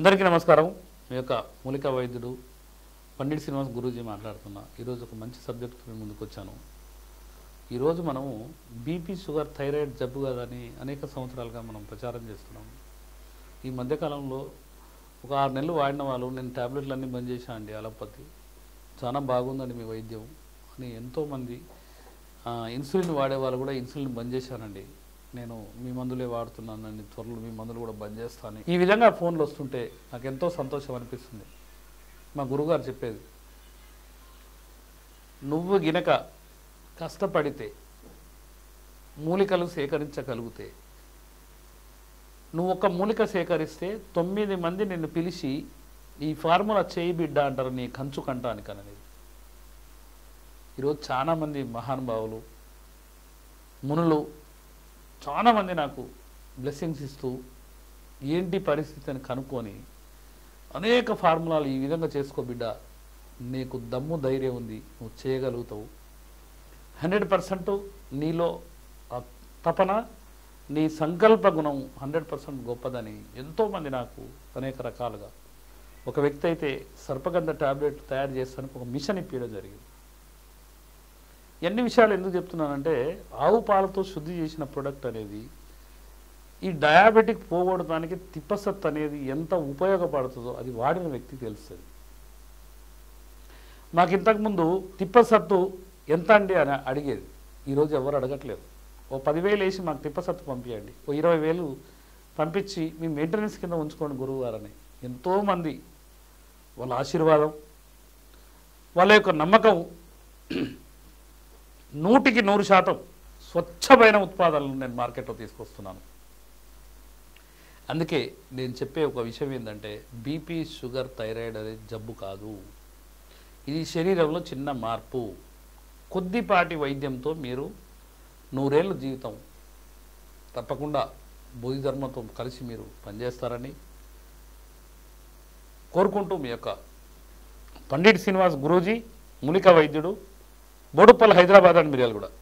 అందరికీ నమస్కారం మీ యొక్క మూలిక వైద్యుడు పండిట్ శ్రీనివాస్ గురూజీ మాట్లాడుతున్నా ఈరోజు ఒక మంచి సబ్జెక్ట్ మీ ముందుకు వచ్చాను ఈరోజు మనము బీపీ షుగర్ థైరాయిడ్ జబ్బు కాదని అనేక సంవత్సరాలుగా మనం ప్రచారం చేస్తున్నాం ఈ మధ్యకాలంలో ఒక ఆరు నెలలు వాడిన వాళ్ళు నేను ట్యాబ్లెట్లు అన్నీ బంద్ చేశాను అండి అలోపతి చాలా బాగుందండి మీ వైద్యం అని ఎంతోమంది ఆ, ఇన్సులిన్ వాడే వాళ్ళు కూడా ఇన్సులిన్ బంద్ చేశానండి నేను మీ మందులే వాడుతున్నానండి త్వరలో మీ మందులు కూడా బంద్ చేస్తాను ఈ విధంగా ఫోన్లు వస్తుంటే నాకు ఎంతో సంతోషం అనిపిస్తుంది మా గురుగారు చెప్పేది నువ్వు గినక కష్టపడితే మూలికలు సేకరించగలిగితే నువ్వు ఒక మూలిక సేకరిస్తే తొమ్మిది మంది నిన్ను పిలిచి ఈ ఫార్ములా చేయి బిడ్డ అంటారు నీ కంచు కంటానికి అనేది ఈరోజు చాలామంది మహానుభావులు మునులు చాలామంది నాకు బ్లెస్సింగ్స్ ఇస్తూ ఏంటి పరిస్థితి అని కనుక్కొని అనేక ఫార్ములాలు ఈ విధంగా చేసుకో బిడ్డ నీకు దమ్ము ధైర్యం ఉంది నువ్వు చేయగలుగుతావు హండ్రెడ్ పర్సెంట్ నీలో ఆ తపన నీ సంకల్ప గుణం హండ్రెడ్ పర్సెంట్ గొప్పదని ఎంతోమంది నాకు అనేక రకాలుగా ఒక వ్యక్తి అయితే సర్పగంధ టాబ్లెట్ తయారు చేస్తానికి ఒక మిషన్ ఇప్పించడం జరిగింది ఎన్ని విషయాలు ఎందుకు చెప్తున్నానంటే ఆవు పాలతో శుద్ధి చేసిన ప్రోడక్ట్ అనేది ఈ డయాబెటిక్ పోగొడటానికి తిప్పసత్ అనేది ఎంత ఉపయోగపడుతుందో అది వాడిన వ్యక్తికి తెలుస్తుంది మాకు ఇంతకుముందు తిప్పసత్తు ఎంత అండి అని అడిగేది ఈరోజు ఎవరు అడగట్లేదు ఓ పదివేలు వేసి మాకు తిప్పసత్తు పంపించండి ఓ ఇరవై వేలు పంపించి మీ మెయింటెనెన్స్ కింద ఉంచుకోండి గురువు గారని ఎంతోమంది వాళ్ళ ఆశీర్వాదం వాళ్ళ యొక్క నమ్మకం నూటికి నూరు శాతం స్వచ్ఛమైన ఉత్పాదనలు నేను మార్కెట్లో తీసుకొస్తున్నాను అందుకే నేను చెప్పే ఒక విషయం ఏంటంటే బీపీ షుగర్ థైరాయిడ్ అనేది జబ్బు కాదు ఇది శరీరంలో చిన్న మార్పు కొద్దిపాటి వైద్యంతో మీరు నూరేళ్ళ జీవితం తప్పకుండా బోధిధర్మంతో కలిసి మీరు పనిచేస్తారని కోరుకుంటూ మీ యొక్క పండిట్ శ్రీనివాస్ గురూజీ మునిక వైద్యుడు బోడుప్పల్ హైదరాబాద్ అండ్ మిర్యాల కూడా